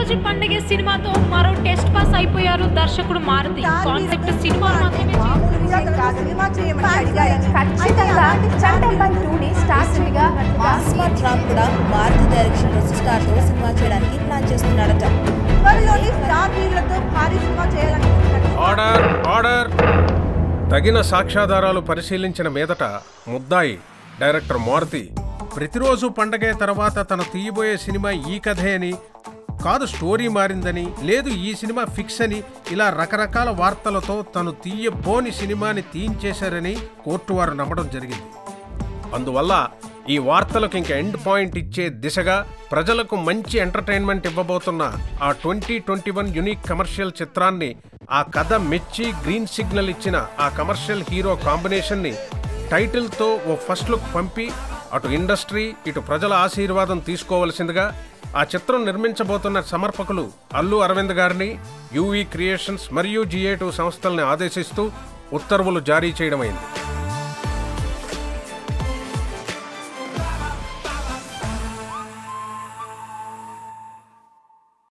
ప్రతిరోజు పండగే సినిమాతో మరో టెస్ట్ పాస్ అయిపోయారు దర్శకుడు మారుతి కాన్సెప్ట్ సినిమా మాత్రమే మామూలు విషయం కాదు. సినిమా చేయమని అడిగారు. ఖచ్చితంగా చట్టంపై టూ డే స్టార్స్ గా స్మార్ట్ రామ్ కూడా భారత డైరెక్షన్ స్టార్ తో సినిమా చేయడానికి ప్లాన్ చేస్తున్నాడట త్వరలోనే స్టార్ హీరోలతో భారీ సినిమా చేయాలనుకుంటున్నాడు ఆర్డర్ ఆర్డర్ తగిన సాక్ష్యాధారాలు పరిశీలించిన మీదట ముద్దాయి డైరెక్టర్ మారుతి ప్రతిరోజు పండగే తర్వాత తను తీయబోయే సినిమా ఈ కథే అని కాదు స్టోరీ మారిందని లేదు ఈ సినిమా ఫిక్స్ అని ఇలా రకరకాల వార్తలతో తను తీయబోని సినిమాని తీయించేశారని కోర్టు వారు నమ్మడం జరిగింది అందువల్ల ఈ వార్తలకు ఇంక ఎండ్ పాయింట్ ఇచ్చే దిశగా ప్రజలకు మంచి ఎంటర్టైన్మెంట్ ఇవ్వబోతున్న ఆ twenty twenty one unique commercial చిత్రాన్ని ఆ కథ మెచ్చి గ్రీన్ సిగ్నల్ ఇచ్చిన ఆ కమర్షియల్ హీరో కాంబినేషన్ని టైటిల్తో ఓ ఫస్ట్ లుక్ పంపి అటు ఇండస్ట్రీ ఇటు ప్రజల ఆశీర్వాదం తీసుకోవలసిందిగా ఆ చిత్రం నిర్మించబోతున్న సమర్పకులు అల్లు అరవింద్ గారిని యూవీ క్రియేషన్స్ మరియు జిఏ టూ సంస్థల్ని ఆదేశిస్తూ ఉత్తర్వులు జారీ చేయడమైంది